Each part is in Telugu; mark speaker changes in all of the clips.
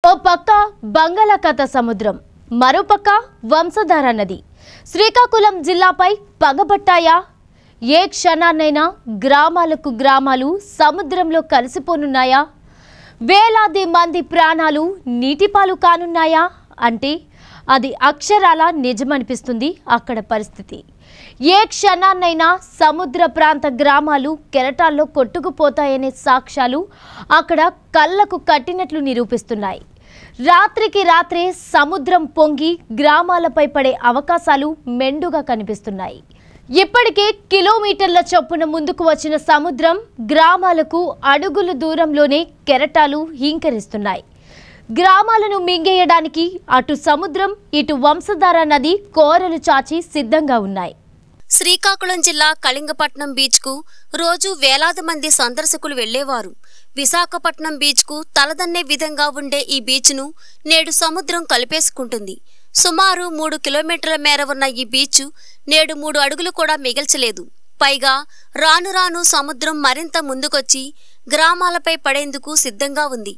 Speaker 1: ఓ పక్క బంగాళాఖాత సముద్రం మరోపక్క వంశధార నది శ్రీకాకుళం జిల్లాపై పగబట్టాయా ఏ క్షణాన్నైనా గ్రామాలకు గ్రామాలు సముద్రంలో కలిసిపోనున్నాయా వేలాది మంది ప్రాణాలు నీటిపాలు కానున్నాయా అంటే అది అక్షరాల నిజమనిపిస్తుంది అక్కడ పరిస్థితి ఏ క్షణాన్నైనా సముద్ర ప్రాంత గ్రామాలు కెరటాల్లో కొట్టుకుపోతాయనే సాక్ష్యాలు అక్కడ కళ్ళకు కట్టినట్లు నిరూపిస్తున్నాయి రాత్రికి రాత్రే సముద్రం పొంగి గ్రామాలపై పడే అవకాశాలు మెండుగా కనిపిస్తున్నాయి ఇప్పటికే కిలోమీటర్ల చొప్పున ముందుకు వచ్చిన సముద్రం గ్రామాలకు అడుగుల దూరంలోనే కెరటాలు హీంకరిస్తున్నాయి గ్రామాలను మింగేయడానికి అటు సముద్రం ఇటు వంశధార నది కోరలు చాచి సిద్ధంగా ఉన్నాయి
Speaker 2: శ్రీకాకుళం జిల్లా కళింగపట్నం బీచ్కు రోజు వేలాది మంది సందర్శకులు వెళ్లేవారు విశాఖపట్నం బీచ్కు తలదన్నే విధంగా ఉండే ఈ బీచ్ను నేడు సముద్రం కలిపేసుకుంటుంది సుమారు మూడు కిలోమీటర్ల మేర ఉన్న ఈ బీచ్ నేడు మూడు అడుగులు కూడా మిగల్చలేదు పైగా రాను రాను సముద్రం మరింత ముందుకొచ్చి గ్రామాలపై పడేందుకు సిద్ధంగా ఉంది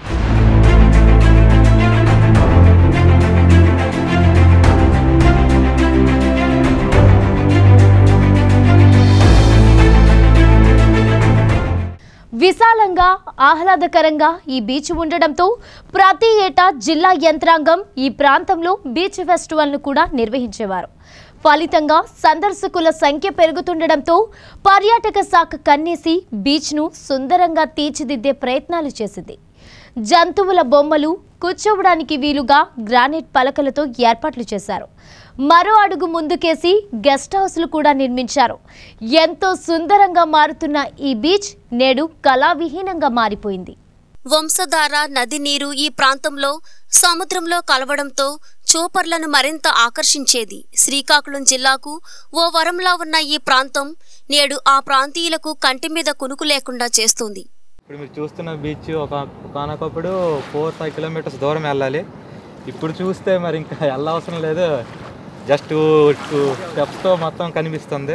Speaker 1: విశాలంగా ఆహ్లాదకరంగా ఈ బీచ్ ఉండడంతో ప్రతి ఏటా జిల్లా యంత్రాంగం ఈ ప్రాంతంలో బీచ్ ఫెస్టివల్ను కూడా నిర్వహించేవారు ఫలితంగా సందర్శకుల సంఖ్య పెరుగుతుండడంతో పర్యాటక శాఖ కన్నేసి బీచ్ను సుందరంగా తీర్చిదిద్దే ప్రయత్నాలు చేసింది జంతువుల బొమ్మలు కూర్చోవడానికి వీలుగా గ్రానైట్ పలకలతో ఏర్పాట్లు చేశారు మరో అడుగు ముందుకేసి గెస్ట్ హౌస్లు కూడా నిర్మించారు ఎంతో సుందరంగా మారుతున్న ఈ బీచ్ నేడు కళావిహీనంగా మారిపోయింది
Speaker 2: వంశధార నది నీరు ఈ ప్రాంతంలో సముద్రంలో కలవడంతో చూపర్లను మరింత ఆకర్షించేది శ్రీకాకుళం జిల్లాకు ఓ వరంలా ఉన్న ఈ ప్రాంతం నేడు ఆ ప్రాంతీయులకు కంటి మీద కునుకు లేకుండా చేస్తుంది
Speaker 3: ఇప్పుడు మీరు చూస్తున్న బీచ్ ఒక ఒకనొకప్పుడు ఫోర్ ఫైవ్ కిలోమీటర్స్ దూరం వెళ్ళాలి ఇప్పుడు చూస్తే మరి ఇంకా వెళ్ళవసరం లేదు జస్ట్ టూ స్టెప్స్తో మొత్తం కనిపిస్తుంది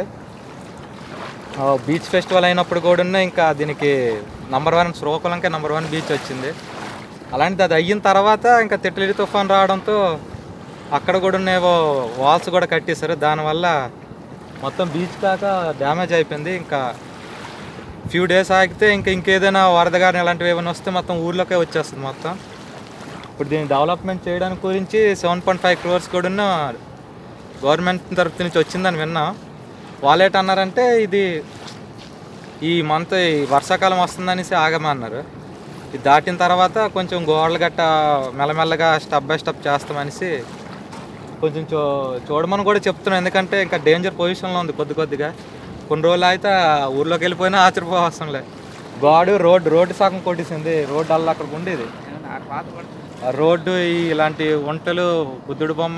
Speaker 3: ఆ, బీచ్ ఫెస్టివల్ అయినప్పుడు కూడా ఇంకా దీనికి నంబర్ వన్ శ్రీకాకుళంకే నంబర్ వన్ బీచ్ వచ్చింది అలాంటిది అది అయిన తర్వాత ఇంకా తిట్లిడి తుఫాన్ రావడంతో అక్కడ కూడా ఏవో వాల్స్ కూడా కట్టేశారు దానివల్ల మొత్తం బీచ్ కాక డ్యామేజ్ అయిపోయింది ఇంకా ఫ్యూ డేస్ ఆగితే ఇంకా ఇంకేదైనా వరద కానీ ఇలాంటివి ఏమైనా వస్తే మొత్తం ఊర్లోకే వచ్చేస్తుంది మొత్తం ఇప్పుడు దీన్ని డెవలప్మెంట్ చేయడానికి గురించి సెవెన్ పాయింట్ ఫైవ్ క్రోర్స్ కూడా గవర్నమెంట్ తరఫు నుంచి వచ్చిందని విన్నా వాళ్ళేట అన్నారంటే ఇది ఈ మంత్ ఈ వర్షాకాలం వస్తుందనేసి ఆగమన్నారు ఇది దాటిన తర్వాత కొంచెం గోడలు గట్ట మెల్లమెల్లగా స్టెప్ బై స్టెప్ చేస్తామనేసి కొంచెం చూ చూడమని కూడా చెప్తున్నాను ఎందుకంటే ఇంకా డేంజర్ పొజిషన్లో ఉంది కొద్ది కొద్దిగా కొన్ని రోజులు అయితే ఆ ఊర్లోకి వెళ్ళిపోయినా ఆశ్చర్యపోవసరంలే గోడు రోడ్డు రోడ్డు సగం కొట్టేసింది రోడ్డు అల్ల అక్కడ ఉండేది ఆ రోడ్డు ఈ ఇలాంటి వంటలు బుద్ధుడు బొమ్మ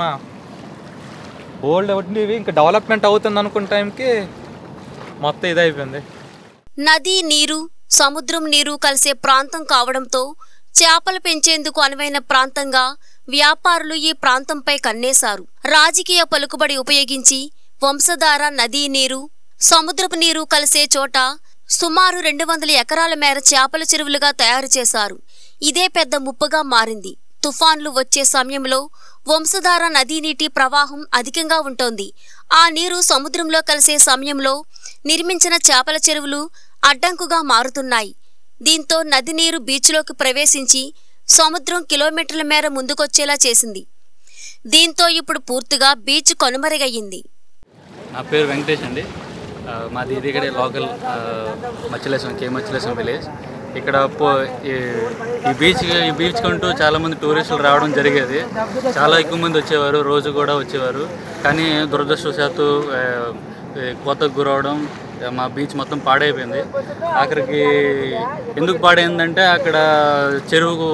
Speaker 3: ఓల్డ్ ఉండేవి ఇంకా డెవలప్మెంట్ అవుతుంది అనుకున్న టైంకి మొత్తం ఇదైపోయింది
Speaker 2: నది నీరు సముద్రం నీరు కలిసే ప్రాంతం కావడంతో చేపలు పెంచేందుకు అనువైన ప్రాంతంగా వ్యాపారులు ఈ ప్రాంతంపై కన్నేశారు రాజకీయ పలుకుబడి ఉపయోగించి వంశధార నదీ నీరు సముద్రపు నీరు కలిసే చోట సుమారు రెండు వందల ఎకరాల మేర చేపల చెరువులుగా తయారు చేశారు ఇదే పెద్ద ముప్పుగా మారింది తుఫాన్లు వచ్చే సమయంలో వంశధార నదీ నీటి ప్రవాహం అధికంగా ఉంటోంది ఆ నీరు సముద్రంలో కలిసే సమయంలో నిర్మించిన చేపల చెరువులు అడ్డంకుగా మారుతున్నాయి దీంతో నది నీరు బీచ్లోకి ప్రవేశించి సముద్రం కిలోమీటర్ల మేర ముందుకొచ్చేలా చేసింది దీంతో ఇప్పుడు పూర్తిగా బీచ్ కనుమరుగయ్యింది
Speaker 4: నా పేరు వెంకటేష్ అండి ఆ, మాది ఇది ఇక్కడ లోకల్ ఆ, మచ్చిలేశం కే మచ్చిలేశం విలేజ్ ఇక్కడ పో ఈ ఈ బీచ్ ఈ బీచ్ కంటూ చాలామంది టూరిస్టులు రావడం జరిగేది చాలా ఎక్కువ మంది వచ్చేవారు రోజు కూడా వచ్చేవారు కానీ దురదృష్టవశాత్తు ఆ, ఈ కోతకు గురవడం ఆ, మా బీచ్ మొత్తం పాడైపోయింది ఆఖరికి ఎందుకు పాడైందంటే అక్కడ చెరువుకు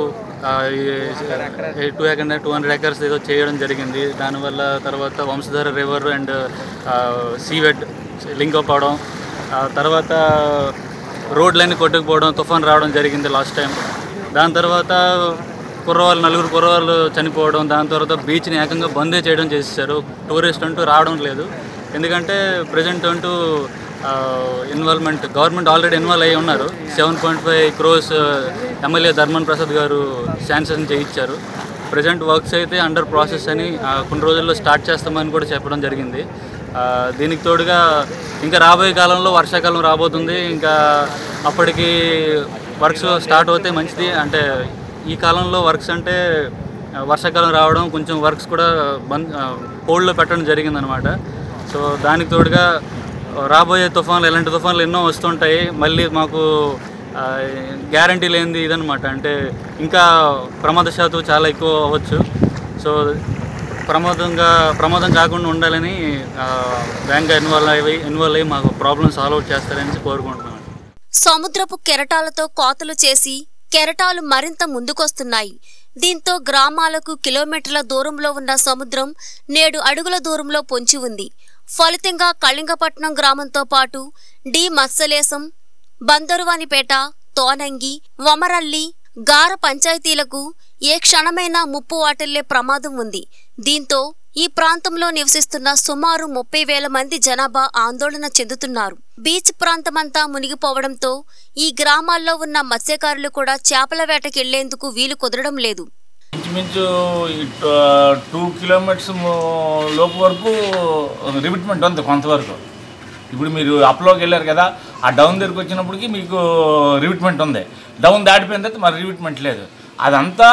Speaker 4: two acre two hundred acres ఏదో చేయడం జరిగింది దానివల్ల తర్వాత Vamsadhara river and seaweed link up అవడం ఆ తర్వాత రోడ్లన్నీ కొట్టుకుపోవడం తుఫాన్ రావడం జరిగింది లాస్ట్ టైం దాని తర్వాత కుర్రవాళ్ళు నలుగురు కుర్రవాళ్ళు చనిపోవడం దాని తర్వాత బీచ్ని ఏకంగా బందే చేయడం చేసేసారు టూరిస్ట్ అంటూ రావడం లేదు ఎందుకంటే ప్రజెంట్ అంటూ ఇన్వాల్వ్మెంట్ గవర్నమెంట్ ఆల్రెడీ ఇన్వాల్వ్ అయ్యి ఉన్నారు seven point five crores MLA Dharman Prasad garu sanction చేయించారు ప్రజెంట్ వర్క్స్ అయితే అండర్ ప్రాసెస్ అని ఆ, కొన్ని రోజుల్లో స్టార్ట్ చేస్తామని కూడా చెప్పడం జరిగింది ఆ, దీనికి తోడుగా ఇంకా రాబోయే కాలంలో వర్షాకాలం రాబోతుంది ఇంకా అప్పటికి వర్క్స్ స్టార్ట్ అవుతే మంచిది అంటే ఈ కాలంలో వర్క్స్ అంటే ఆ, వర్షాకాలం రావడం కొంచెం వర్క్స్ కూడా బంద్ హోల్డ్లో పెట్టడం జరిగిందనమాట సో దానికి తోడుగా రాబోయే తుఫాన్లు ఎలాంటి తుఫాన్లు ఎన్నో వస్తుంటాయి మళ్ళీ మాకు గ్యారంటీ లేనిది ఇదనమాట అంటే ఇంకా ప్రమాద శాతం చాలా ఎక్కువ అవ్వచ్చు సో ప్రమాదంగా ప్రమాదం కాకుండా ఉండాలని ఆ, బ్యాంక్ ఇన్వాల్వ్ అయ్యి ఇన్వాల్వ్ అయ్యి మాకు ప్రాబ్లమ్ సాల్వ్ అవుట్ చేస్తారని కోరుకుంటున్నాను
Speaker 2: సముద్రపు కెరటాలతో కోతలు చేసి కెరటాలు మరింత ముందుకొస్తున్నాయి దీంతో గ్రామాలకు కిలోమీటర్ల దూరంలో ఉన్న సముద్రం నేడు అడుగుల దూరంలో పొంచి ఉంది ఫలితంగా కళింగపట్నం గ్రామంతో పాటు డి మత్స్యలేశం బందరువానిపేట తోనంగి వమరల్లి గార పంచాయతీలకు ఏ క్షణమైనా ముప్పు వాటిల్లే ప్రమాదం ఉంది దీంతో ఈ ప్రాంతంలో నివసిస్తున్న సుమారు ముప్పై వేల మంది జనాభా ఆందోళన చెందుతున్నారు బీచ్ ప్రాంతమంతా మునిగిపోవడంతో ఈ గ్రామాల్లో ఉన్న మత్స్యకారులు కూడా చేపల వేటకెళ్లేందుకు వీలు కుదరడం లేదు
Speaker 5: ఇంచుమించు ఈ టూ కిలోమీటర్స్ లోపు వరకు రిమిట్మెంట్ ఉంది కొంతవరకు ఇప్పుడు మీరు అప్లోకి వెళ్ళారు కదా ఆ డౌన్ దగ్గరికి వచ్చినప్పటికి మీకు రిమిట్మెంట్ ఉంది డౌన్ దాటిపోయిన తర్వాత మరి రిమిట్మెంట్ లేదు అదంతా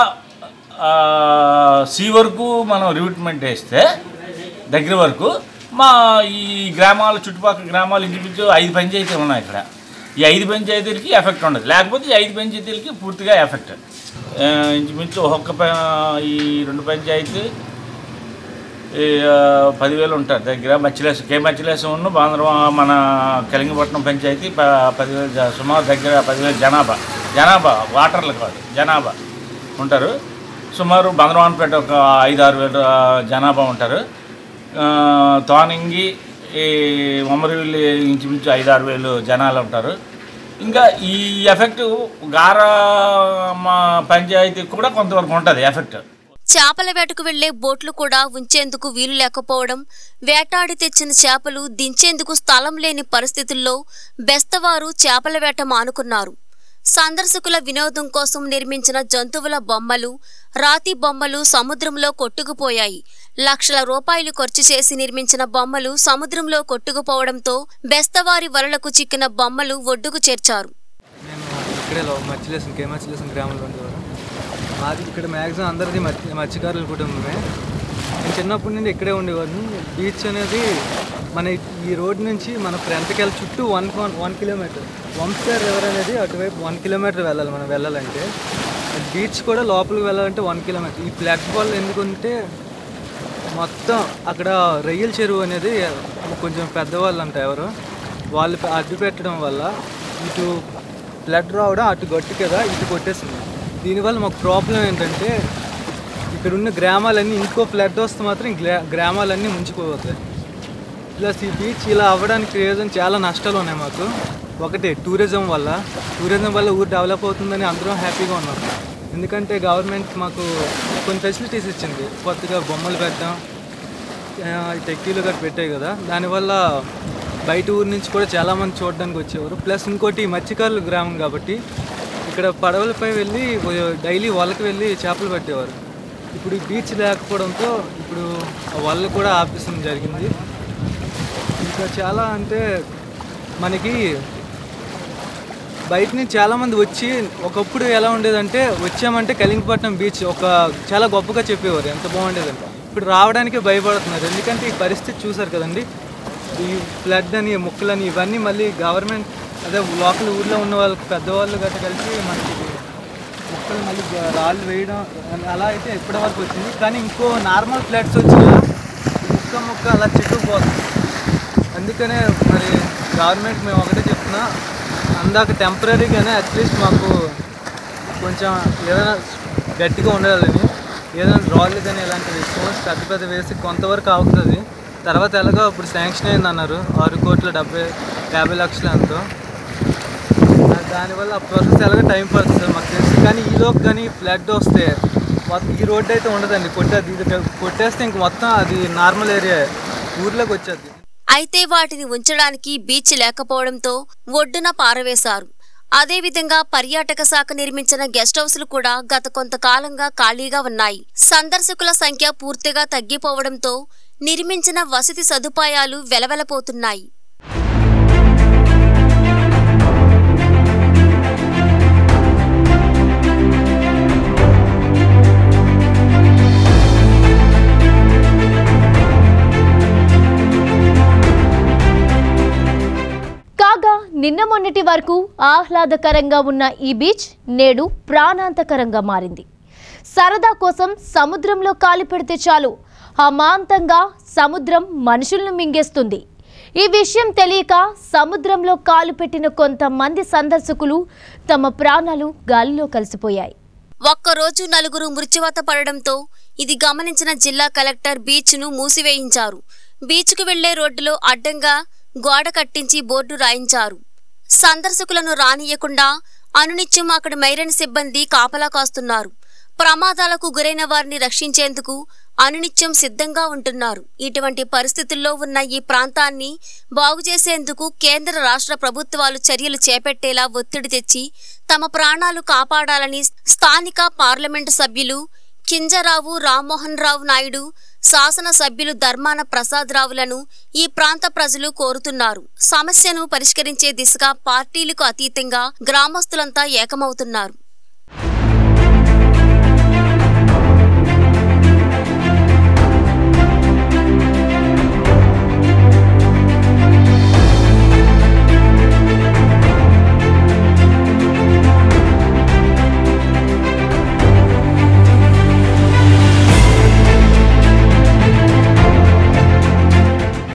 Speaker 5: సీ వరకు మనం రిమిట్మెంట్ వేస్తే దగ్గర వరకు మా ఈ గ్రామాల చుట్టుపక్కల గ్రామాలు ఇంచుమించు ఐదు పంచాయతీలు ఉన్నాయి ఇక్కడ ఈ ఐదు పంచాయతీలకి ఎఫెక్ట్ ఉండదు లేకపోతే ఈ ఐదు పంచాయతీలకి పూర్తిగా ఎఫెక్ట్ ఆ, ఇంచుమించు ఒక్కొక్క ప- ఈ రెండు పంచాయతీ ఈ, ఆ, పదివేలు ఉంటారు దగ్గర మచ్చిలేసం కే మచ్చిలేసం ఉన్న బాంధ్ర మన కలింగపట్నం పంచాయతీ ప పదివేలు జ- సుమారు దగ్గర పదివేలు జనాభా జనాభా వాటర్లు కాదు జనాభా ఉంటారు సుమారు బందరవానపేట ఒక ఐదు ఆరు వేల జనాభా ఉంటారు ఆ, తోనంగి ఈ ఉమ్మరివిల్లి ఇంచుమించు ఐదు ఆరు వేలు జనాలు ఉంటారు ఇంకా ఈ ఎఫెక్ట్ గార మా పంచాయతీకి కూడా కొంతవరకు ఉంటుంది ఎఫెక్ట్
Speaker 2: చేపల వేటకు వెళ్లే బోట్లు కూడా ఉంచేందుకు వీలు లేకపోవడం వేటాడి తెచ్చిన చేపలు దించేందుకు స్థలం లేని పరిస్థితుల్లో బెస్తవారు చేపల వేట మానుకున్నారు సందర్శకుల వినోదం కోసం నిర్మించిన జంతువుల బొమ్మలు రాతి బొమ్మలు సముద్రంలో కొట్టుకుపోయాయి లక్షల రూపాయలు ఖర్చు చేసి నిర్మించిన బొమ్మలు సముద్రంలో కొట్టుకుపోవడంతో బెస్తవారి వలలకు చిక్కిన బొమ్మలు ఒడ్డుకు చేర్చారు
Speaker 6: నేను ఇక్కడే లో మచ్చిలేసం కే మచ్చిలేసం గ్రామంలో ఉండేవారు మాది ఇక్కడ మ్యాక్సిమం అందరిది మత్స్య మత్స్యకారుల కుటుంబమే నేను చిన్నప్పటి నుండి ఇక్కడే ఉండేవాడిని బీచ్ అనేది మన ఈ రోడ్ నుంచి మన ఫ్రంట్కి చుట్టూ one one kilometer Vamsadhara river అనేది అటువైపు వన్ కిలోమీటర్ వెళ్ళాలి మనం వెళ్ళాలంటే బీచ్ కూడా లోపలికి వెళ్ళాలంటే వన్ కిలోమీటర్ ఈ ప్లాట్ఫామ్ ఎందుకంటే మొత్తం అక్కడ రొయ్యల చెరువు అనేది కొంచెం పెద్దవాళ్ళు అంట ఎవరు వాళ్ళు పె- అడ్డు పెట్టడం వల్ల ఇటు బ్లడ్ రావడం అటు గట్టి కదా ఇటు కొట్టేసింది దీనివల్ల మాకు ప్రాబ్లం ఏంటంటే ఇక్కడ ఉన్న గ్రామాలన్నీ ఇంకో ఫ్లడ్ వస్తే మాత్రం ఈ గ్రా- గ్రామాలన్నీ ముంచిపోతాయి ప్లస్ ఈ బీచ్ ఇలా అవ్వడానికి రీజన్ చాలా నష్టాలు ఉన్నాయి మాకు ఒకటి టూరిజం వల్ల టూరిజం వల్ల ఊరు డెవలప్ అవుతుందని అందరం హ్యాపీగా ఉన్నాం ఎందుకంటే గవర్నమెంట్ మాకు కొన్ని ఫెసిలిటీస్ ఇచ్చింది కొత్తగా బొమ్మలు పెట్టడం ఆ, ఈ టెక్కీలు గట్రా పెట్టాయి కదా దానివల్ల బయట ఊరు నుంచి కూడా చాలామంది చూడడానికి వచ్చేవారు ప్లస్ ఇంకోటి మత్స్యకారుల గ్రామం కాబట్టి ఇక్కడ పడవలపై వెళ్ళి డైలీ వాళ్ళకి వెళ్ళి చేపలు పట్టేవారు ఇప్పుడు ఈ బీచ్ లేకపోవడంతో ఇప్పుడు ఆ వాళ్ళు కూడా ఆపేసడం జరిగింది ఇంకా చాలా అంటే మనకి బయట నుంచి చాలామంది వచ్చి ఒకప్పుడు ఎలా ఉండేదంటే వచ్చామంటే కలింగపట్నం బీచ్ ఒక చాలా గొప్పగా చెప్పేవారు ఎంత బాగుండేదంటే ఇప్పుడు రావడానికే భయపడుతున్నారు ఎందుకంటే ఈ పరిస్థితి చూసారు కదండి ఈ ఫ్లడ్ అని ముక్కలని ఇవన్నీ మళ్ళీ గవర్నమెంట్ అదే లోకల్ ఊర్లో ఉన్న వాళ్ళకి పెద్దవాళ్ళు గట్రా కలిసి మనకి ముక్కలు మళ్ళీ గ- రాళ్ళు వేయడం అలా అయితే ఇప్పటి వరకు వచ్చింది కానీ ఇంకో నార్మల్ ఫ్లడ్స్ వచ్చిన ముక్క ముక్క అలా చిక్కుకుపోతుంది అందుకనే మరి గవర్నమెంట్ మేము ఒకటే చెప్తున్నా అందాక టెంపరీగానే అట్లీస్ట్ మాకు కొంచెం ఏదైనా గట్టిగా ఉండాలని ఏదైనా రాళ్ళు కానీ ఇలాంటివి స్టోన్స్ పెద్ద పెద్ద వేసి కొంతవరకు అవుతుంది తర్వాత ఎలాగో ఇప్పుడు శాంక్షన్ అయింది అన్నారు ఆరు కోట్ల డెబ్బై యాభై లక్షలు ఎంతో దా- దానివల్ల ఆ ప్రాసెస్ ఎలాగో టైం పడుతుంది సార్ మాకు తెలుసు కానీ ఈలోపు కానీ ఫ్లడ్ వస్తే మొత్తం ఈ రోడ్డు అయితే ఉండదండి కొట్టేది ఇది కొట్టేస్తే ఇంక మొత్తం అది నార్మల్ ఏరియా ఊర్లోకి వచ్చేది
Speaker 2: అయితే వాటిని ఉంచడానికి బీచ్ లేకపోవడంతో ఒడ్డున పారవేశారు అదేవిధంగా పర్యాటక శాఖ నిర్మించిన గెస్ట్ హౌస్లు కూడా గత కొంతకాలంగా ఖాళీగా ఉన్నాయి సందర్శకుల సంఖ్య పూర్తిగా తగ్గిపోవడంతో నిర్మించిన వసతి సదుపాయాలు వెలవెలపోతున్నాయి
Speaker 1: కాగా నిన్న మొన్నటి వరకు ఆహ్లాదకరంగా ఉన్న ఈ బీచ్ నేడు ప్రాణాంతకరంగా మారింది సరదా కోసం సముద్రంలో కాలు పెడితే చాలు అమాంతంగా సముద్రం మనుషులను మింగేస్తుంది ఈ విషయం తెలియక సముద్రంలో కాలు పెట్టిన కొంతమంది సందర్శకులు తమ ప్రాణాలు గాలిలో కలిసిపోయాయి
Speaker 2: ఒక్కరోజు నలుగురు మృత్యువాత పడడంతో ఇది గమనించిన జిల్లా కలెక్టర్ బీచ్ను మూసివేయించారు బీచ్కు వెళ్లే రోడ్డులో అడ్డంగా గోడ కట్టించి బోర్డు రాయించారు సందర్శకులను రానియకుండా అనునిత్యం అక్కడ మైరన్ సిబ్బంది కాపలా కాస్తున్నారు ప్రమాదాలకు గురైన వారిని రక్షించేందుకు అనునిత్యం సిద్ధంగా ఉంటున్నారు ఇటువంటి పరిస్థితుల్లో ఉన్న ఈ ప్రాంతాన్ని బాగు చేసేందుకు కేంద్ర రాష్ట్ర ప్రభుత్వాలు చర్యలు చేపట్టేలా ఒత్తిడి తెచ్చి తమ ప్రాణాలు కాపాడాలని స్థానిక పార్లమెంటు సభ్యులు కింజరావు రామ్మోహన్ రావు నాయుడు శాసన సభ్యులు ధర్మాన ప్రసాద్ రావులను ఈ ప్రాంత ప్రజలు కోరుతున్నారు సమస్యను పరిష్కరించే దిశగా పార్టీలకు అతీతంగా గ్రామస్తులంతా ఏకమవుతున్నారు